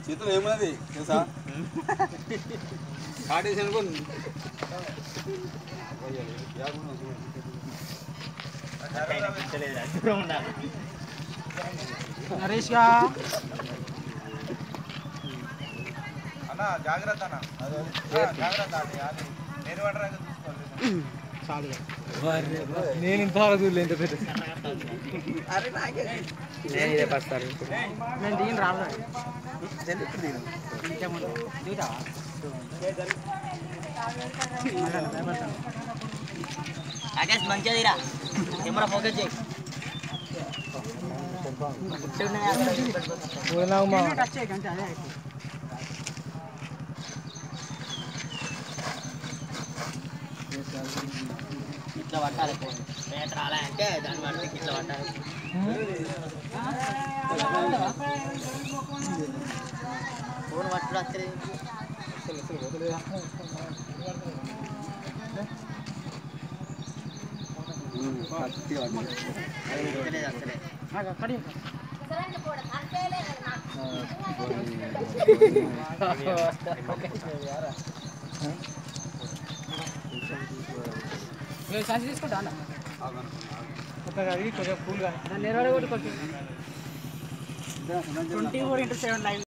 చేతిలో ఏమున్నది తెలుసా కాటేసి అనుకో నరేష్ గా అన్న జాగ్రత్త అన్న జాగ్రత్త అది అది నేను పడరా చూసుకోవాలి చాలు నేను ఇంతవరకు చూడలే ఇంత పెద్ద నేను ఇదే పడతాను నేను దిగిన రాలేదు ఇంకేముంది దిగుతావా ఆకాశ్ మంచిగా తీరా కెమెరా ఫోకస్ చేయి పోయినాక మా టచ్ చేయకంటే అదే అయిపోయింది ఇట్లా పట్టాలి ఫోన్ పేట రాలే అంటే దాన్ని పడితే ఇట్లా పట్టాలి ఫోన్ పట్టుడు వస్తుంది వస్తలేదు వస్తలేదు నాకు అక్కడే నేను సంచి తీసుకుంటా అన్న కొత్తగా అడిగి కొంచెం కూల్ కానీ దాన్ని నిలబడి కొట్టుకోవచ్చు twenty four into seven live